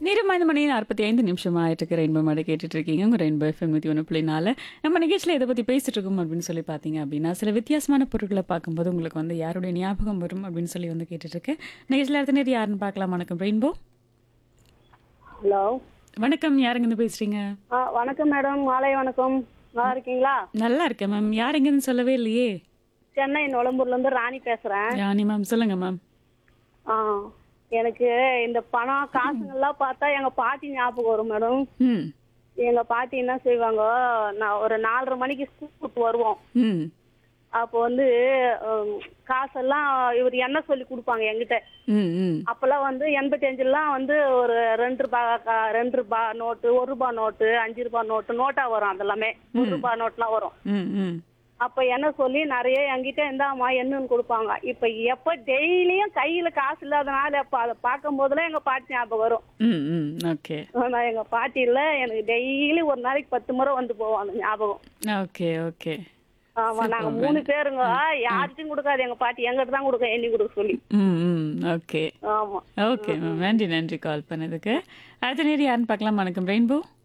நேரம் ஐந்து மணி நாற்பத்தி ஐந்து நிமிஷம் ஆயிட்டு இருக்கு ரெயின்போ மாடு கேட்டுட்டு இருக்கீங்க உங்க ரெயின்போ எஃப்எம் நூற்றி ஒன்று புள்ளி நாலு நம்ம நிகழ்ச்சியில் எதை பற்றி பேசிட்டு இருக்கோம் அப்படின்னு சொல்லி பார்த்தீங்க அப்படின்னா சில வித்தியாசமான பொருட்களை பார்க்கும்போது உங்களுக்கு வந்து யாருடைய ஞாபகம் வரும் அப்படின்னு சொல்லி வந்து கேட்டுட்டு இருக்கேன் நிகழ்ச்சியில் அடுத்த நேரம் யாருன்னு பார்க்கலாம் வணக்கம் ரெயின்போ ஹலோ வணக்கம் யாருங்க இருந்து பேசுறீங்க ஆ வணக்கம் மேடம் மாலை வணக்கம் நல்லா இருக்கீங்களா நல்லா இருக்கேன் மேம் யார் எங்கன்னு சொல்லவே இல்லையே சென்னை நுளம்பூர்ல இருந்து ராணி பேசுறேன் ராணி மேம் சொல்லுங்க மேம் ஆ எனக்கு இந்த பணம் காசுங்கள்லாம் பார்த்தா எங்க பாட்டி ஞாபகம் வரும் மேடம் ம் எங்க பாட்டி என்ன செய்வாங்க நான் ஒரு நாலரை மணிக்கு ஸ்கூல் விட்டு வருவோம் ம் அப்போ வந்து உம், காசெல்லாம் இவர் என்ன சொல்லி கொடுப்பாங்க என்கிட்ட ம் ம் அப்பெல்லாம் வந்து எண்பத்தி அஞ்சுலாம் வந்து ஒரு ரெண்டு ரூபாய் கா- ரெண்டு ரூபாய் நோட்டு ஒரு ரூபாய் நோட்டு அஞ்சு ரூபாய் நோட்டு நோட்டா வரும் அதெல்லாமே ஒரு ரூபாய் நோட்லாம் வரும் ம் ம் அப்ப என்ன சொல்லி நிறைய என்கிட்ட இந்தாம்மா என்னன்னு கொடுப்பாங்க இப்ப எப்ப டெய்லியும் கையில காசு இல்லாதனால அப்ப அதை பார்க்கும் போதெல்லாம் எங்க பாட்டி ஞாபகம் வரும் ம் ம் ஓகே ஆனா எங்க பாட்டி இல்ல எனக்கு டெய்லி ஒரு நாளைக்கு பத்து முறை வந்து போவோம் அந்த ஞாபகம் ஓகே ஓகே ஆமா நாங்க மூணு பேருங்க யார்கிட்டயும் கொடுக்காது எங்க பாட்டி எங்கிட்ட தான் கொடுக்க எண்ணி கொடுக்க சொல்லி ம் ம் ஓகே ஆமா ஓகே மேம் நன்றி நன்றி கால் பண்ணதுக்கு அடுத்த நேரம் யாருன்னு பார்க்கலாம் வணக்கம் ரெயின்போ